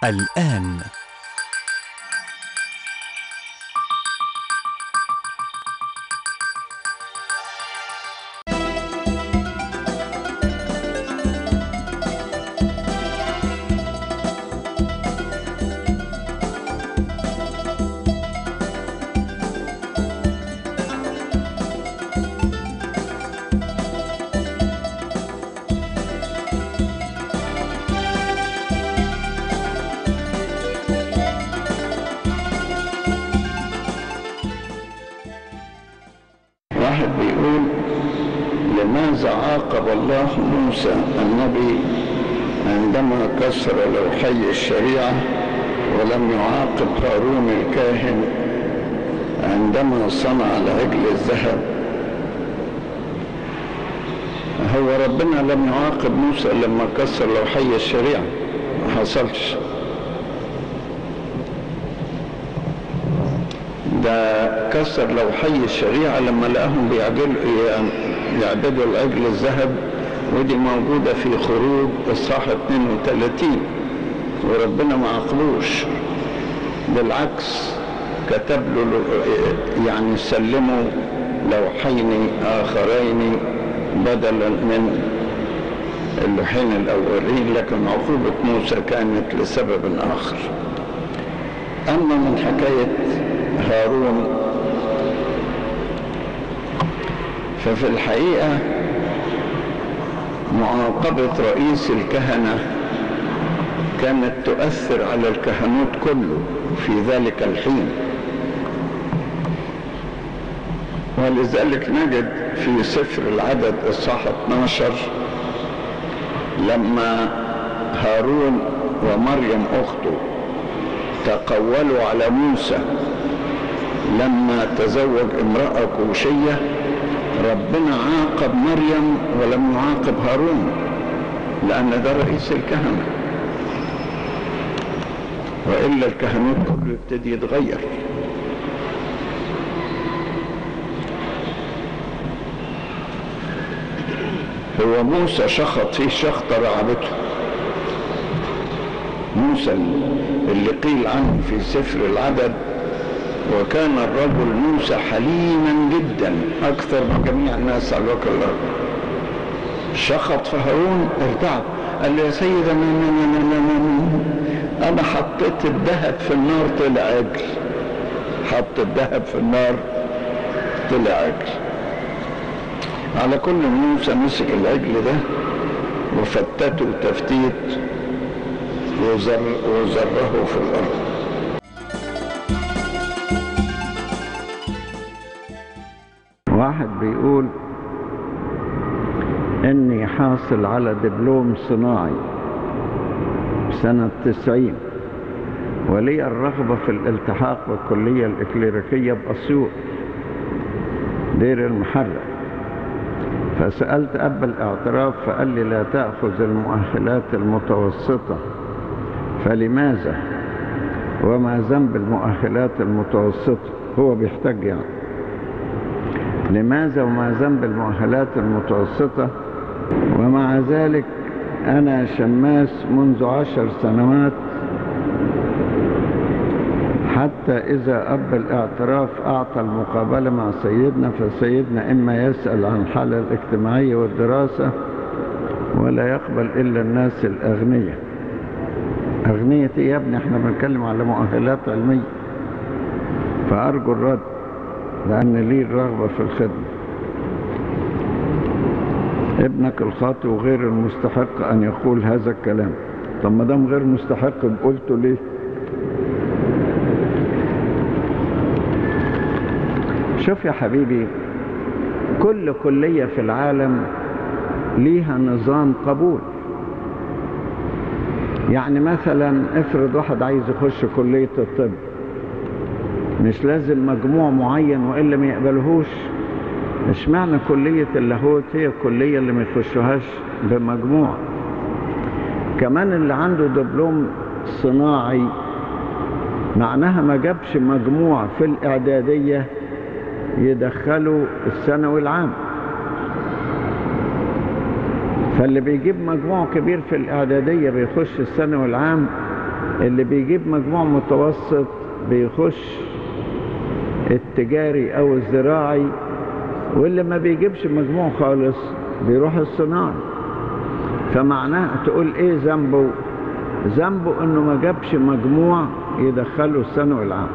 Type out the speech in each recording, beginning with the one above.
الآن واحد بيقول لماذا عاقب الله موسى النبي عندما كسر لوحي الشريعة ولم يعاقب هارون الكاهن عندما صنع العجل الذهب هو ربنا لم يعاقب موسى لما كسر لوحي الشريعة ما حصلش ده كسر لوحي الشريعة لما لقاهم بيعجلوا يعبدوا العجل الذهب ودي موجودة في خروج الصح 32 وربنا ما عقلوش بالعكس كتب له يعني سلموا لوحين آخرين بدلا من اللوحين الأولين لكن عقوبة موسى كانت لسبب آخر أما من حكاية هارون ففي الحقيقة معاقبة رئيس الكهنة كانت تؤثر على الكهنوت كله في ذلك الحين ولذلك نجد في سفر العدد الصح 12 لما هارون ومريم أخته تقولوا على موسى لما تزوج امرأة كوشية ربنا عاقب مريم ولم يعاقب هارون لأن ده رئيس الكهنة وإلا الكهنوت كله يبتدي يتغير هو موسى شخط فيه شخطة رعبته موسى اللي قيل عنه في سفر العدد وكان الرجل موسى حليما جدا اكثر من جميع الناس على وجه الارض شخط في هارون ارتعب قال له يا سيد انا انا انا انا انا حطيت الذهب في النار طلع عجل حط الذهب في النار طلع عجل على كل موسى مسك العجل ده وفتته تفتيت وزر وزره في الارض واحد بيقول اني حاصل على دبلوم صناعي سنة تسعين ولي الرغبة في الالتحاق بالكلية الإكليريكية بأسيوط دير المحرق فسألت أب الاعتراف فقال لي لا تأخذ المؤهلات المتوسطة فلماذا وما ذنب المؤهلات المتوسطة هو بيحتاج يعني لماذا وما ذنب المؤهلات المتوسطة ومع ذلك أنا شماس منذ عشر سنوات حتى إذا أب الاعتراف أعطى المقابلة مع سيدنا فسيدنا إما يسأل عن الحالة الاجتماعية والدراسة ولا يقبل إلا الناس الأغنياء أغنية إيه يا ابني احنا بنتكلم على مؤهلات علمية فأرجو الرد لأن لي الرغبة في الخدمة ابنك الخاطئ وغير المستحق أن يقول هذا الكلام طب ما دام غير مستحق قلته ليه شوف يا حبيبي كل كلية في العالم ليها نظام قبول يعني مثلا افرض واحد عايز يخش كلية الطب مش لازم مجموع معين وإلا ما يقبلهوش مش معنى كلية اللاهوت هي الكلية اللي ما يخشوهاش بمجموع كمان اللي عنده دبلوم صناعي معناها ما جابش مجموع في الإعدادية يدخلوا الثانوي العام فاللي بيجيب مجموع كبير في الإعدادية بيخش الثانوي العام اللي بيجيب مجموع متوسط بيخش التجاري او الزراعي واللي ما بيجيبش مجموع خالص بيروح الصناعي فمعناها تقول ايه ذنبه ذنبه انه ما جابش مجموع يدخله الثانوي العام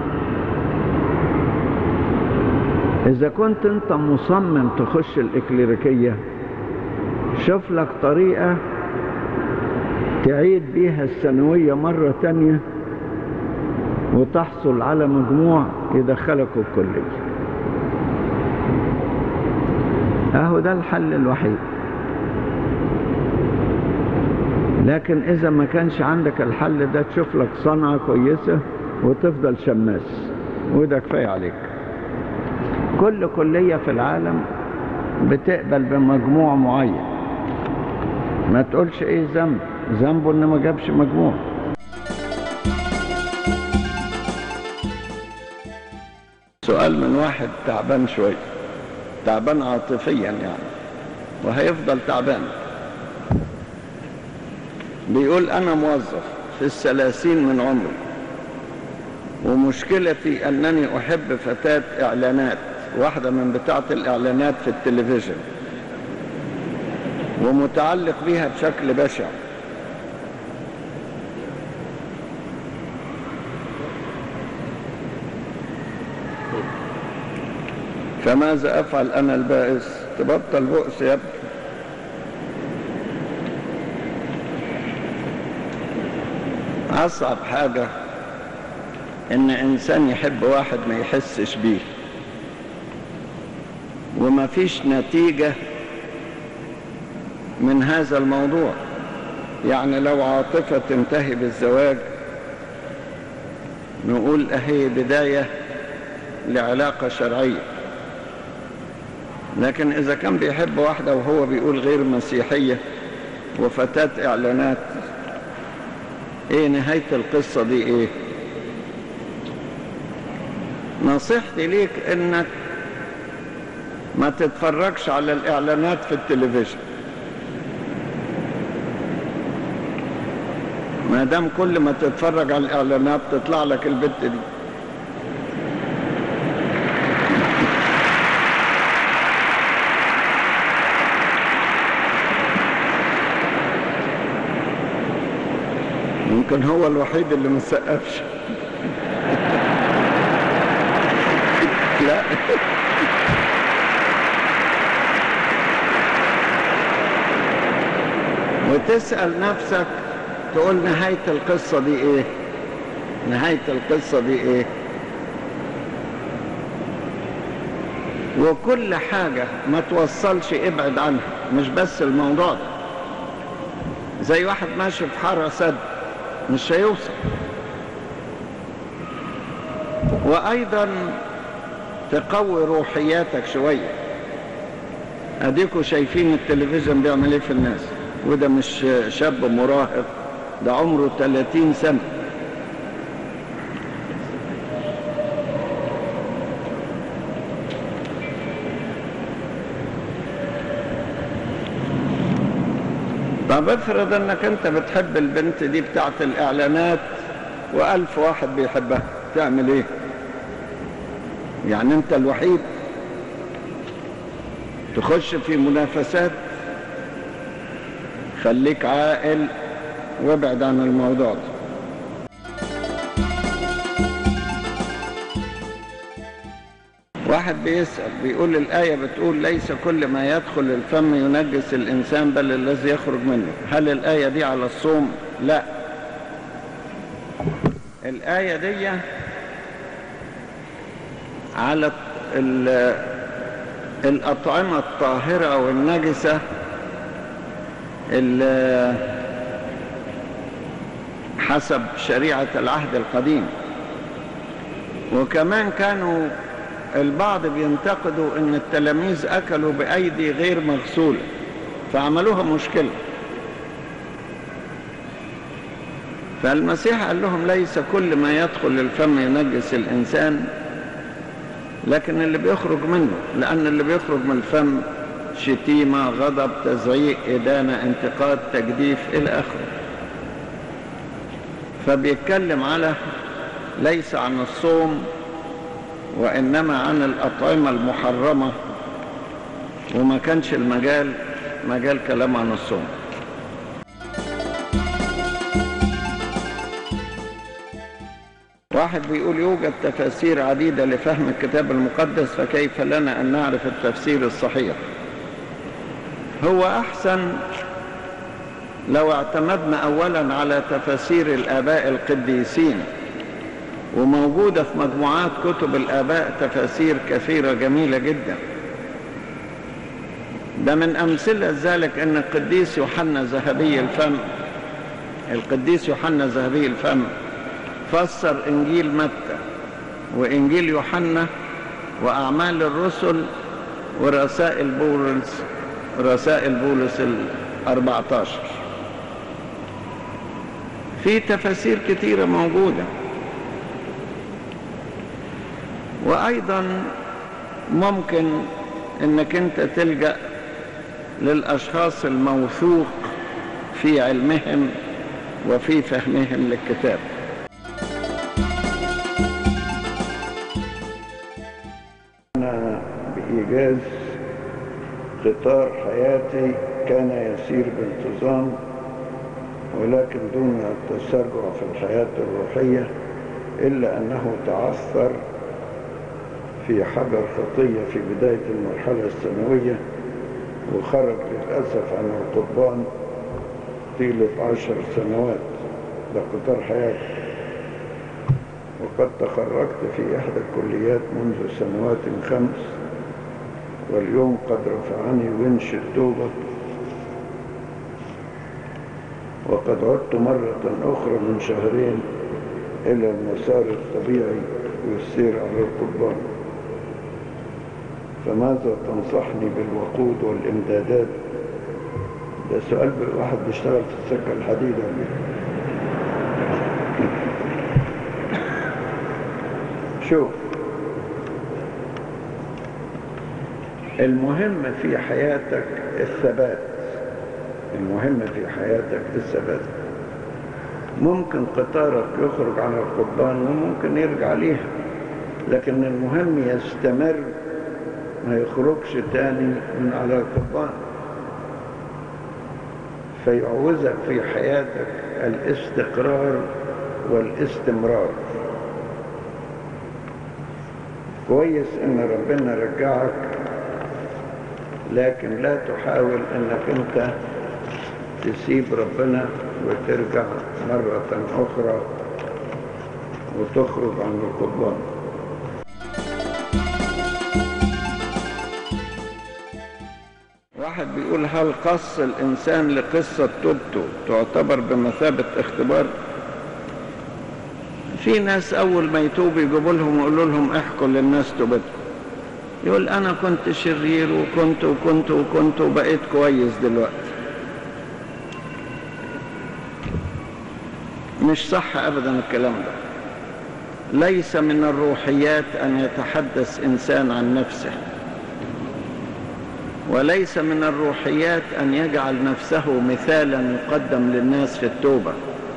اذا كنت انت مصمم تخش الاكليريكية شوف لك طريقة تعيد بيها الثانوية مرة تانية وتحصل على مجموع يدخلك الكلية اهو ده الحل الوحيد لكن اذا ما كانش عندك الحل ده تشوف لك صنعة كويسة وتفضل شماس وده كفاية عليك كل كلية في العالم بتقبل بمجموع معين ما تقولش ايه ذنب ذنبه انه ما جابش مجموع سؤال من واحد تعبان شوية تعبان عاطفيا يعني وهيفضل تعبان بيقول أنا موظف في الثلاثين من عمري ومشكلتي أنني أحب فتاة إعلانات واحدة من بتاعة الإعلانات في التلفزيون ومتعلق بيها بشكل بشع فماذا أفعل أنا البائس تبطل بؤس يا ابني أصعب حاجة إن إنسان يحب واحد ما يحسش بيه وما فيش نتيجة من هذا الموضوع يعني لو عاطفة تنتهي بالزواج نقول أهي بداية لعلاقة شرعية لكن إذا كان بيحب واحدة وهو بيقول غير مسيحية وفتاة إعلانات إيه نهاية القصة دي إيه نصيحتي ليك إنك ما تتفرجش على الإعلانات في التلفزيون ما دام كل ما تتفرج على الإعلانات تطلع لك البت دي يمكن هو الوحيد اللي ما سقفش لا وتسأل نفسك تقول نهاية القصة دي ايه نهاية القصة دي ايه وكل حاجة ما توصلش ابعد عنها مش بس الموضوع ده زي واحد ماشي في حارة سد مش هيوصل وايضا تقوي روحياتك شوية اديكوا شايفين التلفزيون بيعمل ايه في الناس وده مش شاب مراهق ده عمره 30 سنة طب افرض انك انت بتحب البنت دي بتاعت الاعلانات والف واحد بيحبها تعمل ايه يعني انت الوحيد تخش في منافسات خليك عاقل وابعد عن الموضوع ده واحد بيسأل بيقول الآية بتقول ليس كل ما يدخل الفم ينجس الإنسان بل الذي يخرج منه هل الآية دي على الصوم؟ لا الآية دي على الأطعمة الطاهرة والنجسة حسب شريعة العهد القديم وكمان كانوا البعض بينتقدوا ان التلاميذ اكلوا بايدي غير مغسولة فعملوها مشكلة فالمسيح قال لهم ليس كل ما يدخل الفم ينجس الانسان لكن اللي بيخرج منه لان اللي بيخرج من الفم شتيمة غضب تزعيق إدانة انتقاد تجديف إلى آخره فبيتكلم على ليس عن الصوم وإنما عن الأطعمة المحرمة وما كانش المجال مجال كلام عن الصوم واحد بيقول يوجد تفاسير عديدة لفهم الكتاب المقدس فكيف لنا أن نعرف التفسير الصحيح هو أحسن لو اعتمدنا أولا على تفاسير الآباء القديسين وموجودة في مجموعات كتب الآباء تفاسير كثيرة جميلة جدا ده من أمثلة ذلك أن القديس يوحنا ذهبي الفم القديس يوحنا ذهبي الفم فسر إنجيل متى وإنجيل يوحنا وأعمال الرسل ورسائل بولس رسائل بولس الأربعة عشر في تفاسير كثيرة موجودة وأيضا ممكن أنك أنت تلجأ للأشخاص الموثوق في علمهم وفي فهمهم للكتاب أنا بإيجاز قطار حياتي كان يسير بانتظام ولكن دون التسرع في الحياة الروحية إلا أنه تعثر في حجر خطية في بداية المرحلة الثانوية وخرج للأسف عن القضبان طيلة عشر سنوات ده قطار حياتي وقد تخرجت في إحدى الكليات منذ سنوات خمس واليوم قد رفعني ونش التوبة وقد عدت مرة أخرى من شهرين إلى المسار الطبيعي والسير على القضبان فماذا تنصحني بالوقود والإمدادات ده سؤال واحد بيشتغل في السكة الحديدة شوف المهم في حياتك الثبات المهم في حياتك الثبات ممكن قطارك يخرج عن القضبان وممكن يرجع ليها لكن المهم يستمر ما يخرجش تاني من على القضبان فيعوزك في حياتك الاستقرار والاستمرار كويس ان ربنا رجعك لكن لا تحاول انك انت تسيب ربنا وترجع مرة اخرى وتخرج عن القضبان واحد بيقول هل قص الإنسان لقصة توبته تعتبر بمثابة اختبار في ناس أول ما يتوبوا يجيبوا لهم ويقولوا لهم احكوا للناس توبتكم يقول أنا كنت شرير وكنت وكنت وكنت وبقيت كويس دلوقتي مش صح أبدا الكلام ده ليس من الروحيات أن يتحدث إنسان عن نفسه وليس من الروحيات أن يجعل نفسه مثالا يقدم للناس في التوبة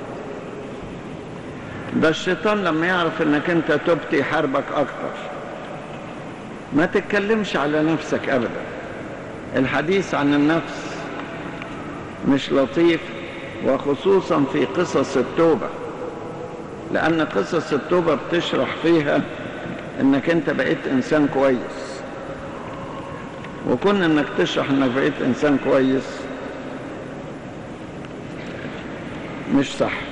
ده الشيطان لما يعرف انك انت تبت يحاربك اكتر ما تتكلمش على نفسك ابدا الحديث عن النفس مش لطيف وخصوصا في قصص التوبة لأن قصص التوبة بتشرح فيها انك انت بقيت انسان كويس وكون انك تشرح انك بقيت انسان كويس مش صح